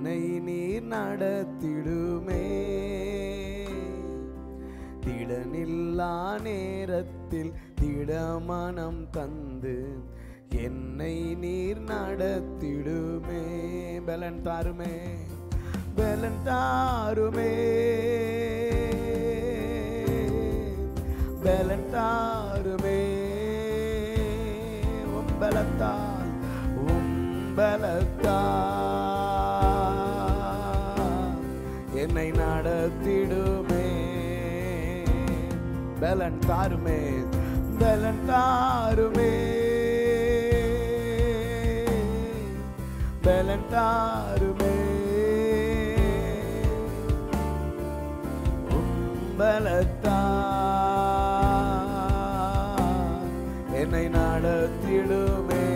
என்னை நீர் நடத்திடுமே திடனில்லா நேரத்தில் திடமனம் தந்து என்னை நீர் நடத்திடுமே பலன் தாருமே பலன் தாருமே பலன் தாருமே உம்பலத்தால் உம்பலத்தால் என்னை நடத்திடுமே பலன் தாருமே பலன் தாருமே பலன் தாருமே உம்பலத்தால் என்னை நடத்திடுமே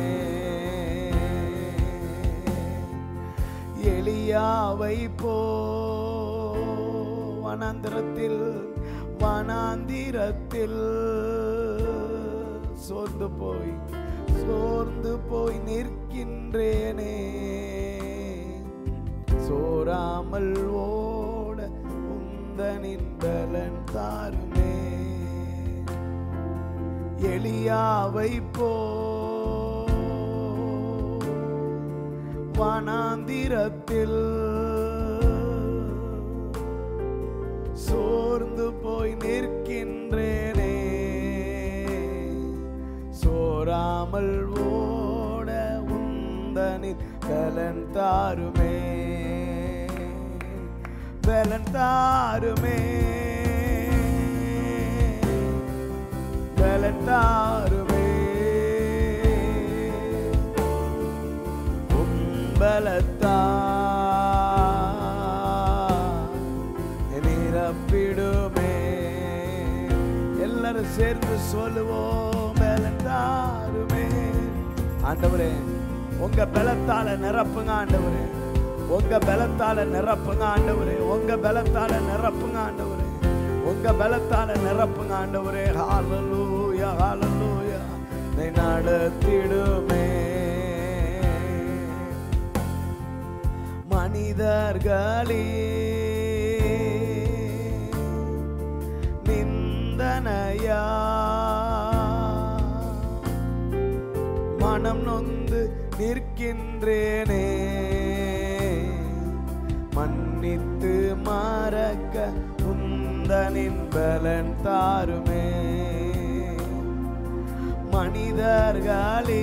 எளியாவை போ வனாந்திரத்தில் வனாந்திரத்தில் சோர்ந்து போய் சோர்ந்து போய் நிற்கின்றேனே சோராமல் ஓட உந்தனின் பலன் தாருமே எளியாவை போ வனாந்திரத்தில் சோர்ந்து போய் நிற்கின்றேனே சோராமல் ஓட உந்தனின் பலன் தாருமே பலன் தாருமே பலன் தாருமே உம்பலத்தா நிரப்பிடுமே எல்லாரும் சேர்ந்து சொல்லுவோம் பலன் தாருமே ஆண்டவரே உங்க பலத்தால நிரப்புங்க ஆண்டவரே உங்க பலத்தால நிரப்புங்க ஆண்டவரே உங்க பலத்தால நிரப்புங்க ஆண்டவரே உங்க பலத்தால நிரப்புங்க ஆண்டவரே ஹalleluya ஹalleluya நீ நடத்திடுமே மனிதர்களே நிந்தனையா மனம் நொந்து நிற்கின்றேனே மன்னித்து மறக்க உந்தனின் பலன் தாருமே மனிதர்களே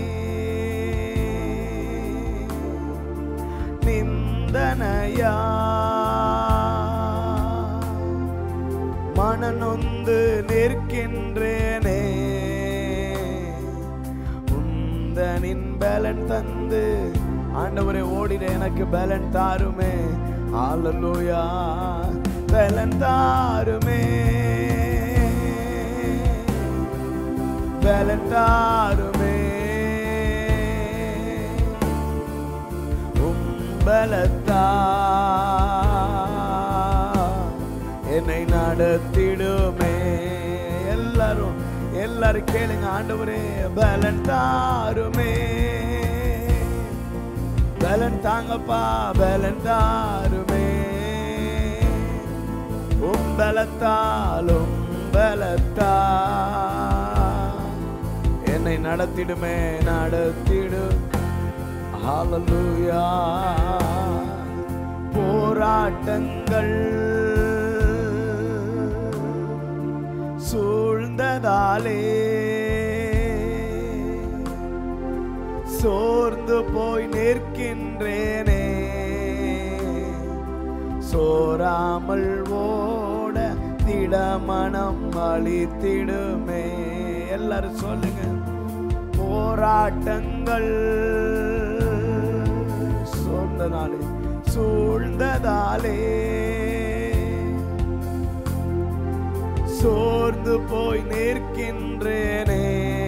நிந்தனையா மனநொந்து நிற்கின்றேனே உந்தனின் பலன் தந்து ஆண்டவரே ஓடிட எனக்கு பலன் தாருமே ஆலலூயா பலன் தாருமே பலன் தாருமே உம்பலத்தா என்னை நடத்திடுமே எல்லாரும் எல்லாரும் கேளுங்க ஆண்டவரே பலன் தாருமே பலன் தாங்கப்பா பலன் தாருமே உம்பலத்தால் உம்பலத்தா என்னை நடத்திடுமே நடத்திடும் ஹalleluya போராட்டங்கள் சூழ்ந்ததாலே சோர்ந்து போய் நிற்கின்றேனே சோராமல் ஓட திடமனம் அளித்திடுமே எல்லாரும் சொல்லுங்க போராட்டங்கள் சோர்ந்ததாலே சூழ்ந்ததாலே சோர்ந்து போய் நிற்கின்றேனே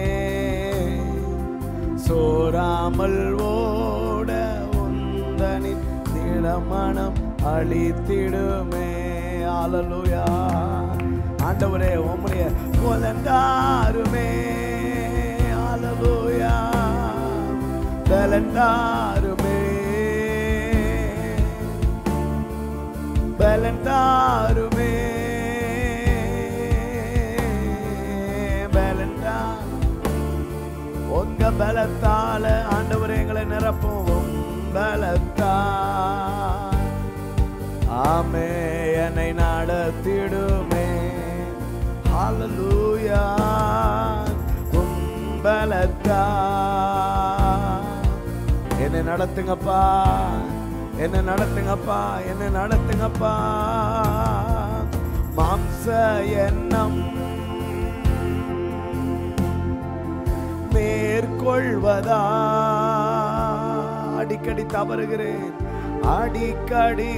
சோராமல் ஓட உந்தனின் திடமனம் அழித்திடுமே ஆலலுயா ஆண்டவரே உம்முடைய கொலண்டாருமே ஆலலுயா பலண்டாருமே பலத்தால ஆண்டவரே எங்களை நிரப்பும் உம் பலத்தால் ஆமே என்னை நடத்திடுமே ஹalleluya உம் பலத்தால் என்னை நடத்துங்கப்பா என்னை நடத்துங்கப்பா என்னை நடத்துங்கப்பா மாம்ச எண்ணம் மேற்கொள்வதா அடிக்கடி தவறுகிறேன் அடிக்கடி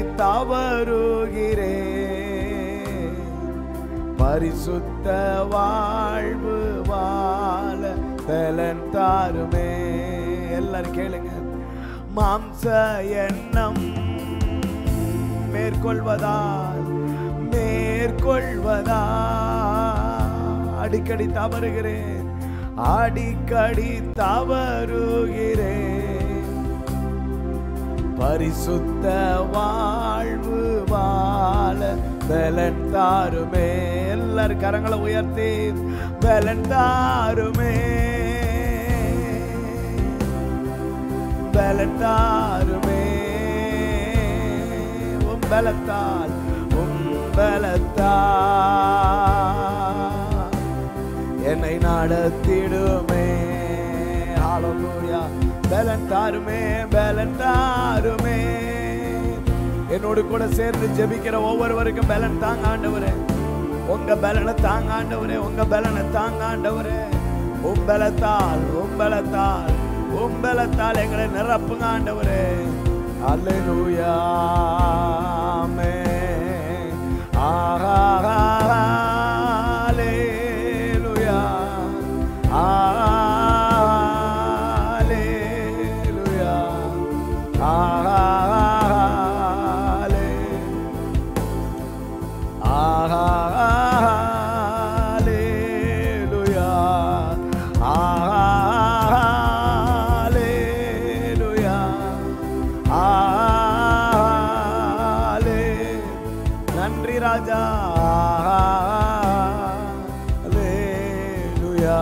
தவறுகிறேன் பரிசுத்த வாழ்வு வாழ பலன் தாருமே எல்லாரும் கேளுங்க மாம்ச எண்ணம் மேற்கொள்வதால் மேற்கொள்வதா அடிக்கடி தவறுகிறேன் அடிக்கடி தவறுகிறேன் பரிசுத்த வாழ்வு வாழ பலன் தாருமே எல்லாரும் கரங்களை உயர்த்தி பலன் தாருமே பலன் தாருமே உம் பலத்தால் உம் பலத்தால் என்னை நடத்திடுமே ஹalleluya பலன் தாருமே பலன் தாருமே என்னோடு கூட சேர்ந்து ஜெபிக்கிற ஒவ்வொருவருக்கும் பலன் தாங்க ஆண்டவரே உங்க பலனை தாங்க ஆண்டவரே உங்க பலனை தாங்க ஆண்டவரே உம் பலத்தால் உம் பலத்தால் உம் பலத்தால் எங்களை நிரப்புங்க ஆண்டவரே அல்லேலூயா ஆமென் ஹalleluya ஹalleluya ஹalleluya ஹalleluya ஹalலே நன்றி ராஜா ஹalleluya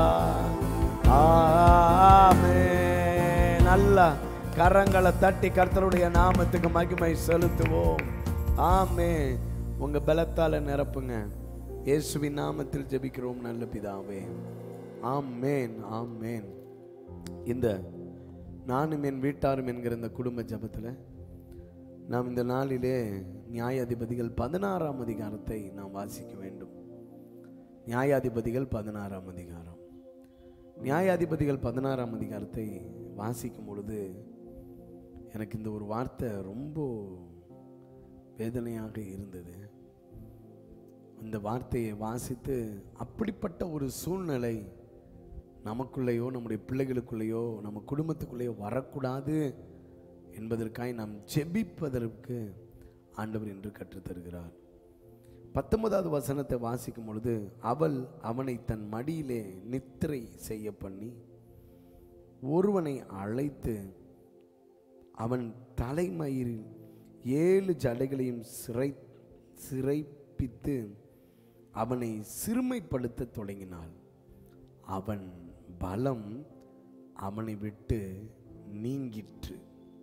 ஆமென் நல்ல கரங்களை தட்டி கர்த்தருடைய நாமத்துக்கு மகிமை செலுத்துவோம் ஆமே உங்க பலத்தால நிரப்புங்க இயேசுவின் நாமத்தில் ஜெபிக்கிறோம் நல்ல பிதாவே ஆமேன் ஆமேன் இந்த நானும் என் வீட்டாரும் என்கிற இந்த குடும்ப ஜெபத்தில் நாம் இந்த நாளிலே நியாயாதிபதிகள் பதினாறாம் அதிகாரத்தை நாம் வாசிக்க வேண்டும் நியாயாதிபதிகள் பதினாறாம் அதிகாரம் நியாயாதிபதிகள் பதினாறாம் அதிகாரத்தை வாசிக்கும் பொழுது எனக்கு இந்த ஒரு வார்த்தை ரொம்ப வேதனையாக இருந்தது இந்த வார்த்தையை வாசித்து அப்படிப்பட்ட ஒரு சூழ்நிலை நமக்குள்ளேயோ நம்முடைய பிள்ளைகளுக்குள்ளேயோ நம்ம குடும்பத்துக்குள்ளேயோ வரக்கூடாது என்பதற்காய் நாம் ஜெபிப்பதற்கு ஆண்டவர் என்று கற்றுத்தருகிறார் பத்தொன்பதாவது வசனத்தை வாசிக்கும் பொழுது அவள் அவனை தன் மடியிலே நித்திரை செய்ய பண்ணி ஒருவனை அழைத்து அவன் தலைமயிரில் ஏழு ஜடைகளையும் சிறை சிறைப்பித்து அவனை சிறுமைப்படுத்த தொடங்கினாள் அவன் பலம் அவனை விட்டு நீங்கிற்று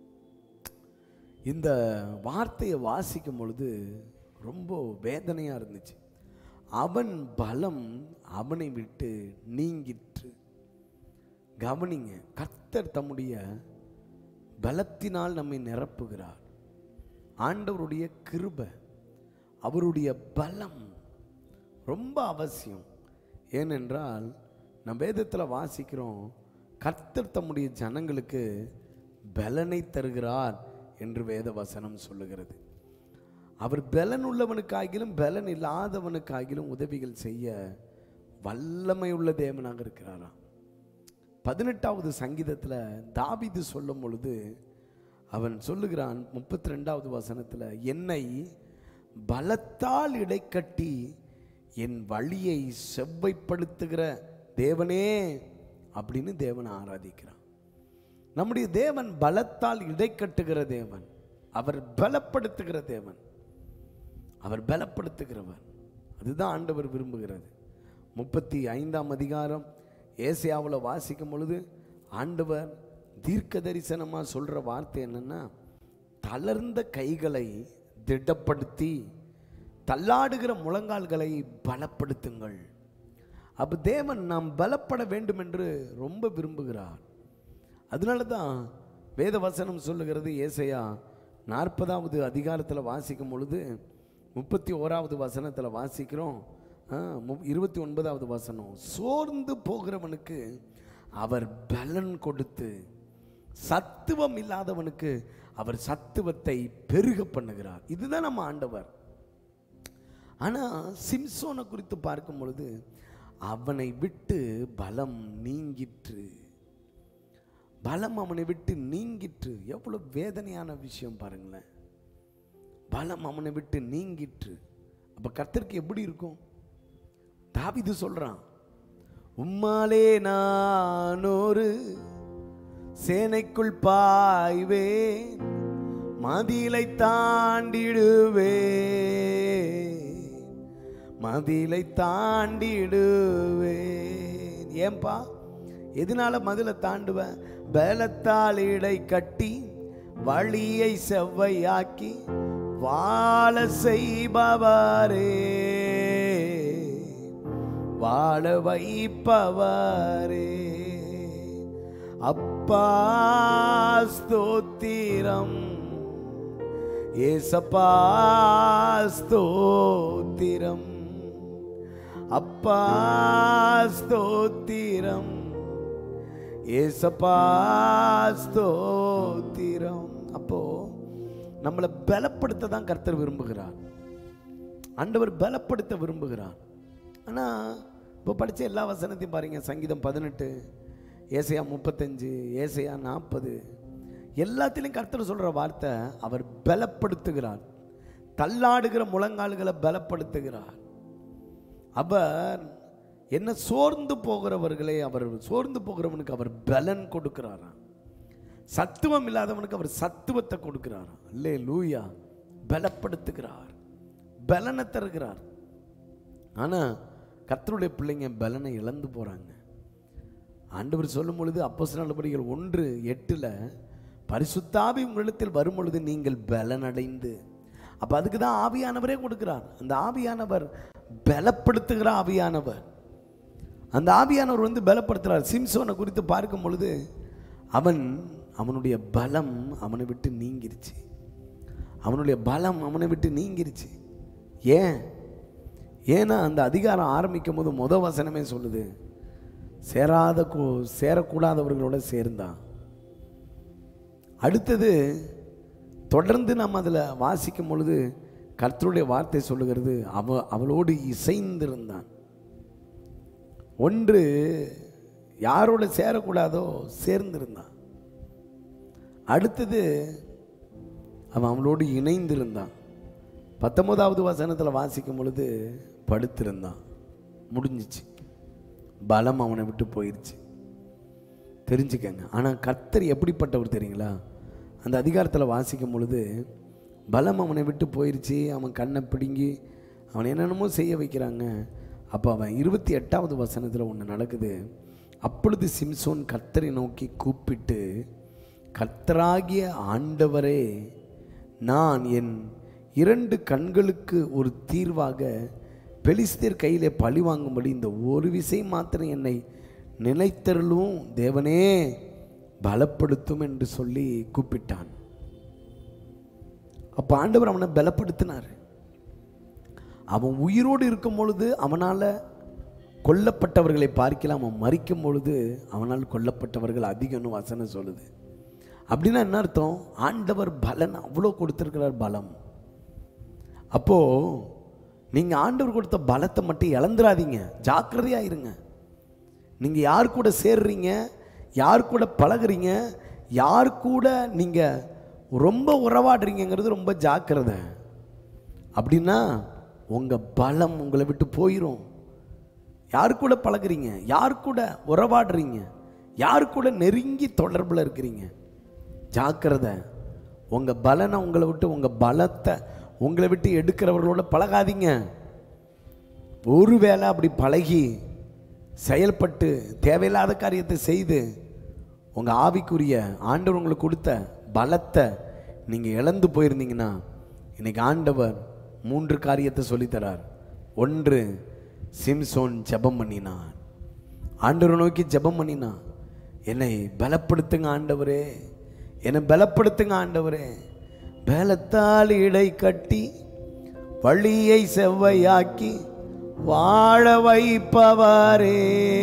இந்த வார்த்தையை வாசிக்கும் பொழுது ரொம்ப வேதனையாக இருந்துச்சு அவன் பலம் அவனை விட்டு நீங்கிற்று கவனிங்க கர்த்தர் தம்முடைய பலத்தினால் நம்மை நிரப்புகிறார் ஆண்டவருடைய கிருபை அவருடைய பலம் ரொம்ப அவசியம் ஏனென்றால் நம் வேதத்தில் வாசிக்கிறோம் கர்த்தர் தம்முடைய ஜனங்களுக்கு பலனை தருகிறார் என்று வேத வசனம் சொல்லுகிறது அவர் பலன் உள்ளவனுக்காகிலும் பலன் இல்லாதவனுக்காகிலும் உதவிகள் செய்ய வல்லமை உள்ள தேவனாக இருக்கிறாராம் பதினெட்டாவது சங்கீதத்தில் தாவீது சொல்லும் பொழுது அவன் சொல்லுகிறான் முப்பத்தி ரெண்டாவது வசனத்தில் என்னை பலத்தால் இடைக்கட்டி என் வழியை செவ்வைப்படுத்துகிற தேவனே அப்படின்னு தேவனை ஆராதிக்கிறான் நம்முடைய தேவன் பலத்தால் இடைக்கட்டுகிற தேவன் அவர் பலப்படுத்துகிற தேவன் அவர் பலப்படுத்துகிறவர் அதுதான் ஆண்டவர் விரும்புகிறது முப்பத்தி ஐந்தாம் அதிகாரம் ஏசியாவில் வாசிக்கும் பொழுது ஆண்டவர் தீர்க்க தரிசனமா சொல்ற வார்த்தை என்னன்னா தளர்ந்த கைகளை திடப்படுத்தி தள்ளாடுகிற முழங்கால்களை பலப்படுத்துங்கள் அப்ப தேவன் நாம் பலப்பட வேண்டும் என்று ரொம்ப விரும்புகிறார் அதனால தான் வேத வசனம் சொல்லுகிறது ஏசையா நாற்பதாவது அதிகாரத்தில் வாசிக்கும் பொழுது முப்பத்தி ஓராவது வசனத்தில் வாசிக்கிறோம் ஆ, மு- இருபத்தி ஒன்பதாவது வசனம் சோர்ந்து போகிறவனுக்கு அவர் பலன் கொடுத்து சத்துவம் இல்லாதவனுக்கு அவர் சத்துவத்தை பெருக பண்ணுகிறார் இதுதான் நம்ம ஆண்டவர் ஆனா சிம்சோனை குறித்து பார்க்கும் பொழுது அவனை விட்டு பலம் நீங்கிற்று பலம் அவனை விட்டு நீங்கிற்று எவ்வளவு வேதனையான விஷயம் பாருங்களேன் பலம் அவனை விட்டு நீங்கிற்று அப்ப கர்த்தருக்கு எப்படி இருக்கும் தாவிது சொல்றான் உம்மாலே நான் ஒரு சேனைக்குள் பாய்வேன் மதிலை தாண்டிடுவேன் மதிலை தாண்டிடுவேன் ஏன்பா எதனால மதிலை தாண்டுவேன் பலத்தால் இடை கட்டி வழியை செவ்வையாக்கி வாழ செய்பவரே வாழ வைப்பவரே அப்பா ஸ்தோத்திரம் ஏசப்பா ஸ்தோத்திரம் அப்பா ஸ்தோத்திரம் ஏசப்பா ஸ்தோத்திரம் அப்போ நம்மளை பலப்படுத்த தான் கர்த்தர் விரும்புகிறார் ஆண்டவர் பலப்படுத்த விரும்புகிறார் ஆனால் இப்போ படிச்ச எல்லா வசனத்தையும் பாருங்க சங்கீதம் பதினெட்டு ஏசையா முப்பத்தஞ்சு ஏசையா நாற்பது எல்லாத்திலையும் கர்த்தர் சொல்கிற வார்த்தை அவர் பலப்படுத்துகிறார் தள்ளாடுகிற முழங்கால்களை பலப்படுத்துகிறார் அவர் என்ன சோர்ந்து போகிறவர்களே அவர் சோர்ந்து போகிறவனுக்கு அவர் பலன் கொடுக்கிறாராம் சத்துவம் இல்லாதவனுக்கு அவர் சத்துவத்தை கொடுக்கிறாராம் அல்லே லூயா பலப்படுத்துகிறார் பலனை தருகிறார் ஆனா கர்த்தருடைய பிள்ளைங்க பலனை இழந்து போறாங்க ஆண்டவர் சொல்லும் பொழுது அப்போஸ் நடவடிக்கைகள் ஒன்று எட்டுல பரிசுத்தாவி உங்களிடத்தில் வரும் பொழுது நீங்கள் பலனடைந்து அப்ப அதுக்கு தான் ஆவியானவரே கொடுக்கிறார் அந்த ஆவியானவர் பலப்படுத்துகிற ஆவியானவர் அந்த ஆவியானவர் வந்து பலப்படுத்துகிறார் சிம்சோனை குறித்து பார்க்கும் பொழுது அவன் அவனுடைய பலம் அவனை விட்டு நீங்கிருச்சு அவனுடைய பலம் அவனை விட்டு நீங்கிருச்சு ஏன் ஏன்னா அந்த அதிகாரம் ஆரம்பிக்கும் போது முத வசனமே சொல்லுது சேராத கூ- சேரக்கூடாதவர்களோட சேர்ந்தான் அடுத்தது தொடர்ந்து நம்ம அதில் வாசிக்கும் பொழுது கர்த்தருடைய வார்த்தை சொல்லுகிறது அவ அவளோடு இசைந்திருந்தான் ஒன்று யாரோட சேரக்கூடாதோ சேர்ந்திருந்தான் அடுத்தது அவன் அவளோடு இணைந்திருந்தான் பத்தொன்பதாவது வசனத்தில் வாசிக்கும் பொழுது படுத்திருந்தான் முடிஞ்சிச்சு பலம் அவனை விட்டு போயிடுச்சு தெரிஞ்சுக்கங்க ஆனால் கர்த்தர் எப்படிப்பட்டவர் தெரியுங்களா அந்த அதிகாரத்தில் வாசிக்கும் பொழுது பலம் அவனை விட்டு போயிடுச்சு அவன் கண்ணை பிடுங்கி அவனை என்னென்னமோ செய்ய வைக்கிறாங்க அப்போ அவன் இருபத்தி எட்டாவது வசனத்தில் ஒன்று நடக்குது அப்பொழுது சிம்சோன் கர்த்தரை நோக்கி கூப்பிட்டு கர்த்தராகிய ஆண்டவரே நான் என் இரண்டு கண்களுக்கு ஒரு தீர்வாக பெலிஸ்தர் கையிலே பழி வாங்கும்படி இந்த ஒரு விசை மாத்திரம் என்னை நினைத்தருளும் தேவனே பலப்படுத்தும் என்று சொல்லி கூப்பிட்டான் அப்ப ஆண்டவர் அவனை பலப்படுத்தினார் அவன் உயிரோடு இருக்கும் பொழுது அவனால் கொல்லப்பட்டவர்களை பார்க்கலாம் அவன் மறிக்கும் பொழுது அவனால் கொல்லப்பட்டவர்கள் அதிகம்னு வசனம் சொல்லுது அப்படின்னா என்ன அர்த்தம் ஆண்டவர் பலன் அவ்வளோ கொடுத்துருக்கிறார் பலம் அப்போ நீங்க ஆண்டவர் கொடுத்த பலத்தை மட்டும் இழந்துடாதீங்க ஜாக்கிரதையா இருங்க நீங்க யார் கூட சேர்றீங்க யார் கூட பழகுறீங்க யார் கூட நீங்க ரொம்ப உறவாடுறீங்கங்கிறது ரொம்ப ஜாக்கிரதை அப்படின்னா உங்க பலம் உங்களை விட்டு போயிடும் யார் கூட பழகுறீங்க யார் கூட உறவாடுறீங்க யார் கூட நெருங்கி தொடர்பில் இருக்கிறீங்க ஜாக்கிரதை உங்க பலனை உங்களை விட்டு உங்க பலத்தை உங்களை விட்டு எடுக்கிறவர்களோட பழகாதீங்க ஒருவேளை அப்படி பழகி செயல்பட்டு தேவையில்லாத காரியத்தை செய்து உங்க ஆவிக்குரிய ஆண்டவர் உங்களுக்கு கொடுத்த பலத்தை நீங்க இழந்து போயிருந்தீங்கன்னா இன்னைக்கு ஆண்டவர் மூன்று காரியத்தை சொல்லித்தரார் ஒன்று சிம்சோன் ஜெபம் பண்ணினான் ஆண்டவரை நோக்கி ஜெபம் பண்ணினான் என்னை பலப்படுத்துங்க ஆண்டவரே என்னை பலப்படுத்துங்க ஆண்டவரே பலத்தால் இடை கட்டி வழியை செவ்வையாக்கி வாழ வைப்பவரே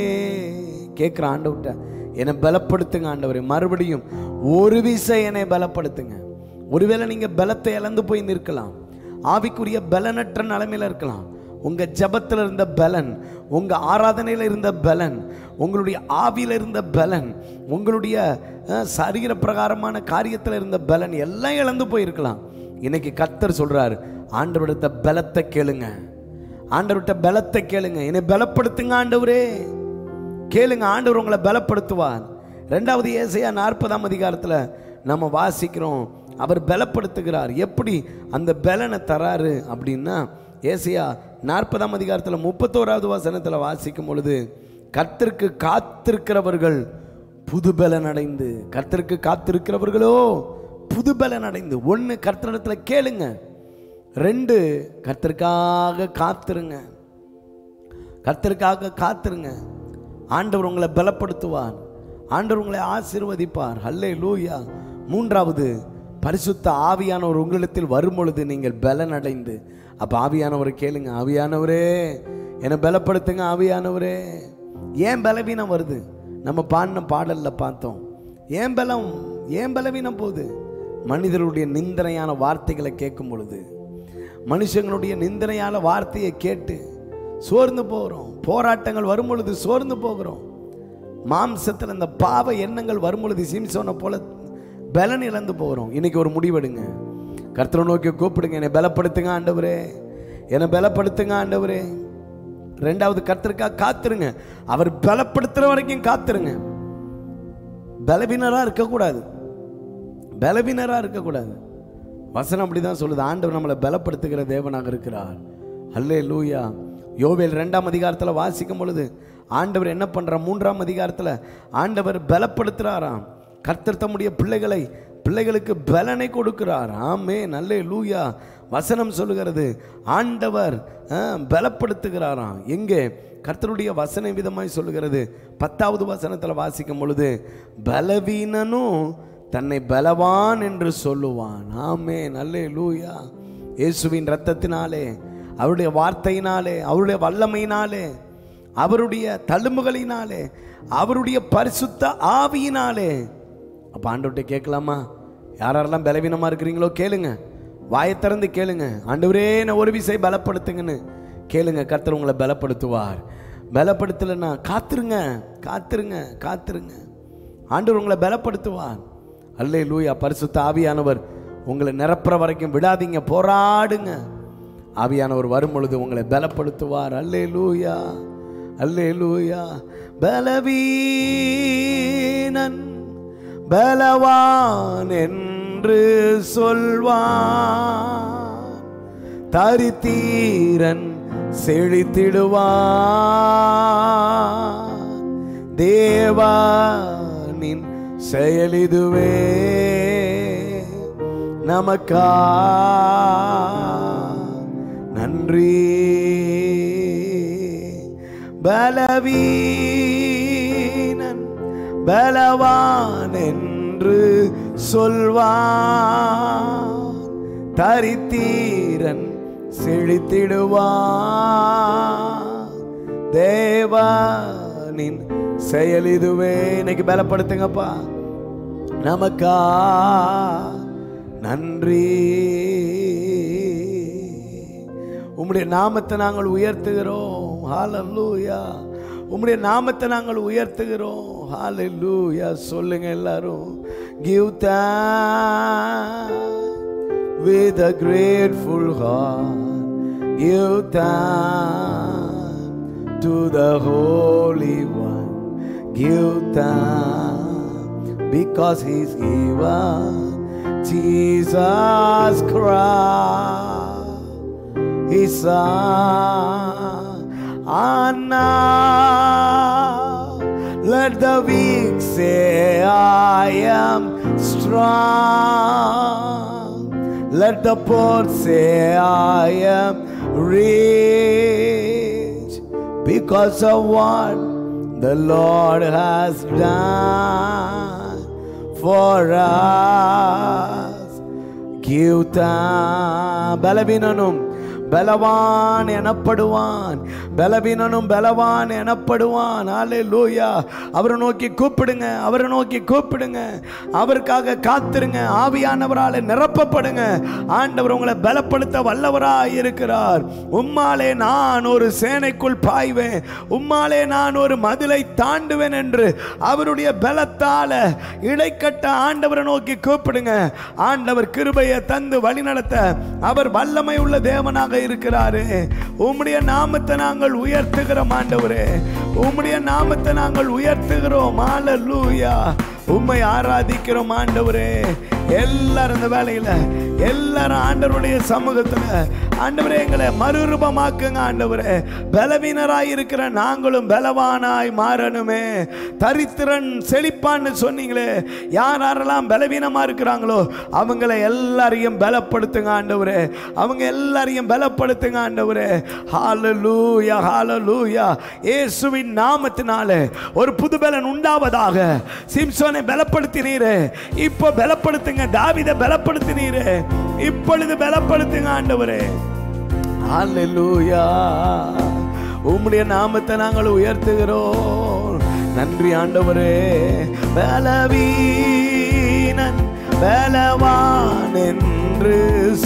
கேட்குற ஆண்டவர்கிட்ட என்னை பலப்படுத்துங்க ஆண்டவரே மறுபடியும் ஒரு விசை என்னை பலப்படுத்துங்க ஒருவேளை நீங்க பலத்தை இழந்து போய் நிற்கலாம் ஆவிக்குரிய பலனற்ற நிலைமையில இருக்கலாம் உங்க ஜபத்தில் இருந்த பலன் உங்க ஆராதனையில் இருந்த பலன் உங்களுடைய ஆவியில் இருந்த பலன் உங்களுடைய அஹ், சரீர பிரகாரமான காரியத்தில் இருந்த பலன் எல்லாம் இழந்து போயிருக்கலாம் இன்னைக்கு கத்தர் சொல்றாரு ஆண்டவரிடத்த பலத்தை கேளுங்க ஆண்டவர்கிட்ட பலத்தை கேளுங்க என்னை பலப்படுத்துங்க ஆண்டவரே கேளுங்க ஆண்டவர் உங்களை பலப்படுத்துவார் ரெண்டாவது ஏசையா நாற்பதாம் அதிகாரத்தில் நம்ம வாசிக்கிறோம் அவர் பலப்படுத்துகிறார் எப்படி அந்த பலனை தராரு அப்படின்னா ஏசையா நாற்பதாம் அதிகாரத்தில் முப்பத்தோராவது வசனத்தில் வாசிக்கும் பொழுது கர்த்தருக்கு காத்திருக்கிறவர்கள் புது பலன் அடைந்து கர்த்தருக்கு காத்திருக்கிறவர்களோ புது பலன் அடைந்து ஒன்று கர்த்தரிடத்தில் கேளுங்க ரெண்டு கர்த்தருக்காக காத்திருங்க கர்த்தருக்காக காத்திருங்க ஆண்டவர் உங்களை பலப்படுத்துவார் ஆண்டவர் உங்களை ஆசீர்வதிப்பார் ஹல்லே லூயா மூன்றாவது பரிசுத்த ஆவியானவர் உங்களிடத்தில் வரும் பொழுது நீங்கள் பலன் அடைந்து அப்போ ஆவியானவரை கேளுங்க ஆவியானவரே என்னை பலப்படுத்துங்க ஆவியானவரே ஏன் பலவீனம் வருது நம்ம பாடின பாடல்ல பார்த்தோம் ஏன் பலம் ஏன் பலவீனம் போகுது மனிதருடைய நிந்தனையான வார்த்தைகளை கேட்கும் பொழுது மனுஷங்களுடைய நிந்தனையான வார்த்தையை கேட்டு சோர்ந்து போகிறோம் போராட்டங்கள் வரும் பொழுது சோர்ந்து போகிறோம் மாம்சத்தில் இந்த பாவ எண்ணங்கள் வரும் பொழுது சிம்சோனை போல பலன் இழந்து போகிறோம் இன்னைக்கு ஒரு முடிவெடுங்க கர்த்தரை நோக்கி கூப்பிடுங்க என்னை பலப்படுத்துங்க ஆண்டவரே என்னை பலப்படுத்துங்க ஆண்டவரே ரெண்டாவது கர்த்தருக்காக காத்துருங்க அவர் பலப்படுத்துற வரைக்கும் காத்துருங்க பலவீனராக இருக்கக்கூடாது பலவீனராக இருக்கக்கூடாது வசனம் அப்படிதான் சொல்லுது ஆண்டவர் நம்மளை பலப்படுத்துகிற தேவனாக இருக்கிறார் அல்லே லூயா யோவேல் ரெண்டாம் அதிகாரத்தில் வாசிக்கும் பொழுது ஆண்டவர் என்ன பண்ற மூன்றாம் அதிகாரத்தில் ஆண்டவர் பலப்படுத்துறாராம் கர்த்தர் தம்முடைய பிள்ளைகளை பிள்ளைகளுக்கு பலனை கொடுக்கிறார் ஆமே நல்லே லூயா வசனம் சொல்லுகிறது ஆண்டவர் ஆ, பலப்படுத்துகிறாராம் எங்கே கர்த்தருடைய வசன விதமாய் சொல்லுகிறது பத்தாவது வசனத்தில் வாசிக்கும் பொழுது பலவீனனும் தன்னை பலவான் என்று சொல்லுவான் ஆமே நல்லே லூயா இயேசுவின் ரத்தத்தினாலே அவருடைய வார்த்தையினாலே அவருடைய வல்லமையினாலே அவருடைய தழும்புகளினாலே அவருடைய பரிசுத்த ஆவியினாலே அப்போ ஆண்டவர்கிட்ட கேட்கலாமா யாரெல்லாம் பலவீனமாக இருக்கிறீங்களோ கேளுங்க வாயை திறந்து கேளுங்க ஆண்டவரே நான் ஒரு விசை பலப்படுத்துங்கன்னு கேளுங்க கர்த்தர் உங்களை பலப்படுத்துவார் பலப்படுத்தலைன்னா காத்துருங்க காத்துருங்க காத்துருங்க ஆண்டவர் உங்களை பலப்படுத்துவார் அல்லே லூயா பரிசுத்த ஆவியானவர் உங்களை நிரப்புற வரைக்கும் விடாதீங்க போராடுங்க ஆவியானவர் வரும் பொழுது உங்களை பலப்படுத்துவார் அல்லே லூயா அல்லே லூயா பலவீனன் பலவான் என்று சொல்வான் தரித்தீரன் செழித்திடுவான் தேவானின் செயலிதுவே நமக்கா நன்றி பலவீனன் பலவான் என்று சொல்வான் தரித்தீரன் செழித்திடுவான் தேவானின் செயல் இதுவே இன்னைக்கு பலப்படுத்துங்கப்பா நமக்கா நன்றி உம்முடைய நாமத்தை நாங்கள் உயர்த்துகிறோம் ஹalleluya உம்முடைய நாமத்தை நாங்கள் உயர்த்துகிறோம் ஹalleluya சொல்லுங்க எல்லாரும் give thanks with a grateful heart give thanks to the holy one give thanks because he's given Jesus Christ his son and now let the weak say, I am strong. Let the poor say, I am rich because of what the Lord has done for us. Give them பலவீனனும் பலவான் எனப்படுவான் பலவீனனும் பலவான் எனப்படுவான் அல்லேலூயா அவரை நோக்கி கூப்பிடுங்க அவரை நோக்கி கூப்பிடுங்க அவருக்காக காத்திருங்க ஆவியானவரால நிரப்பப்படுங்க ஆண்டவர் உங்களை பலப்படுத்த வல்லவராய் இருக்கிறார் உம்மாலே நான் ஒரு சேனைக்குள் பாய்வேன் உம்மாலே நான் ஒரு மதிலை தாண்டுவேன் என்று அவருடைய பலத்தால இடைக்கட்ட ஆண்டவரை நோக்கி கூப்பிடுங்க ஆண்டவர் கிருபையை தந்து வழிநடத்த அவர் வல்லமை உள்ள தேவனாக இருக்கிறாரு உம்முடைய நாமத்தை நாங்கள் உயர்த்துகிறோம் ஆண்டவரே உம்முடைய நாமத்தை நாங்கள் உயர்த்துகிறோம் ஹalleluya உம்மை ஆராதிக்கிறோம் ஆண்டவரே எல்லாரும் இந்த வேலையில எல்லாரும் ஆண்டவருடைய சமூகத்துல ஆண்டவரே எங்களை மறுரூபமாக்குங்க ஆண்டவரே பலவீனராய் இருக்கிற நாங்களும் பலவானாய் மாறணுமே தரித்திரன் செழிப்பான்னு சொன்னீங்களே யார் யாரெல்லாம் பலவீனமா இருக்கிறாங்களோ அவங்களை எல்லாரையும் பலப்படுத்துங்க ஆண்டவரே அவங்க எல்லாரையும் பலப்படுத்துங்க ஆண்டவரே ஹalleluya ஹalleluya இயேசுவின் நாமத்தினாலே ஒரு புது பலன் உண்டாவதாக சிம்சோனை பலப்படுத்தினீரே இப்போ பலப்படுத்துங்க தாவீதை பலப்படுத்தினீரே இப்பொழுது பலப்படுத்துங்க ஆண்டவரே ஹalleluya உம்முடைய நாமத்தை நாங்கள் உயர்த்துகிறோம் நன்றி ஆண்டவரே பலவீனன் பலவான் என்று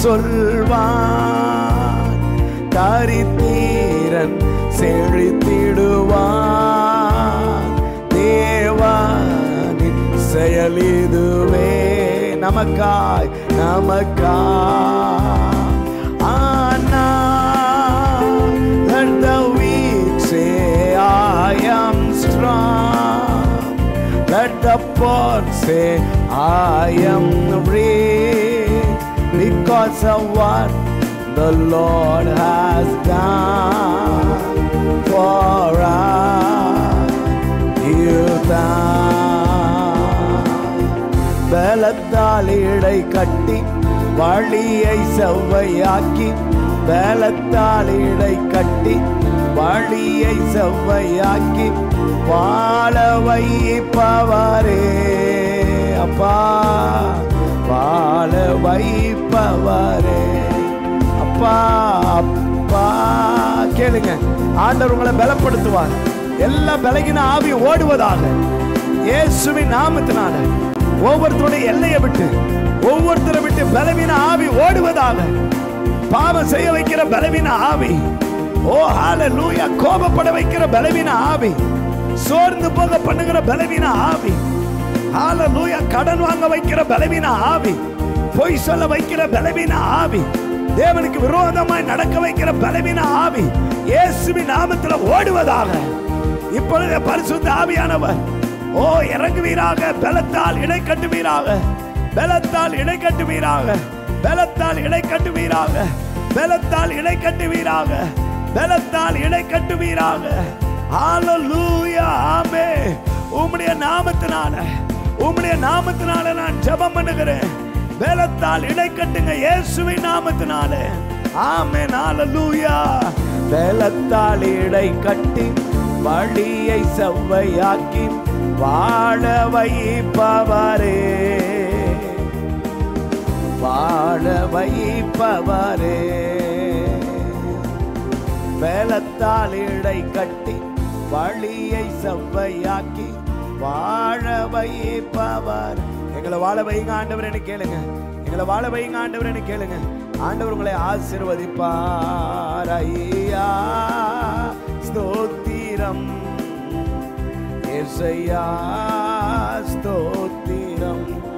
சொல்வான் தரித்தீரன் செழித்திடுவான் தேவானின் செயலிதுவே நமக்காய் நமக்காய் ஆனா let the weak say I am strong let the poor say I am rich because of what the Lord has done for us. You பலத்தால் இடை கட்டி வழியை செவ்வையாக்கி பலத்தால் இடை கட்டி வழியை செவ்வையாக்கி வாழ வைப்பவரே அப்பா வாழ வைப்பவரே அப்பா அப்பா கேளுங்க ஆண்டவர் உங்களை பலப்படுத்துவார் எல்லா பலகின ஆவி ஓடுவதாக இயேசுவின் நாமத்தினால ஒவ்வொருத்தருடைய எல்லையை விட்டு ஒவ்வொருத்தரை விட்டு பலவீன ஆவி ஓடுவதாக பாவம் செய்ய வைக்கிற பலவீன ஆவி ஓ ஹalleluya கோபப்பட வைக்கிற பலவீன ஆவி சோர்ந்து போக பண்ணுகிற பலவீன ஆவி ஹalleluya கடன் வாங்க வைக்கிற பலவீன ஆவி பொய் சொல்ல வைக்கிற பலவீன ஆவி தேவனுக்கு விரோதமாய் நடக்க வைக்கிற பலவீன ஆவி இயேசுவின் நாமத்தில் ஓடுவதாக இப்பொழுது பரிசுத்த ஆவியானவர் ஓ இறங்குவீராக பலத்தால் இடை கட்டுவீராக பலத்தால் இடை கட்டுவீராக பலத்தால் இடை கட்டுவீராக பலத்தால் இடை கட்டுவீராக பலத்தால் இடை கட்டுவீராக ஹalleluya ஆமே உம்முடைய நாமத்தினால உம்முடைய நாமத்தினால நான் ஜெபம் பண்ணுகிறேன் பலத்தால் இடை கட்டுங்க இயேசுவின் நாமத்தினாலே ஆமென் ஹalleluya பலத்தால் இடை கட்டி வழியை செவ்வையாக்கி வாழ வைப்பவரே வாழ வைப்பவரே பலத்தால் இடை கட்டி வழியை செவ்வையாக்கி வாழ வைப்பவர் எங்களை வாழ வைங்க ஆண்டவர் என்ன கேளுங்க எங்களை வாழ வைங்க ஆண்டவர் என்ன கேளுங்க ஆண்டவர் உங்களை ஆசீர்வதிப்பார் ஐயா ஸ்தோத்திரம் ஏசையா ஸ்தோத்திரம்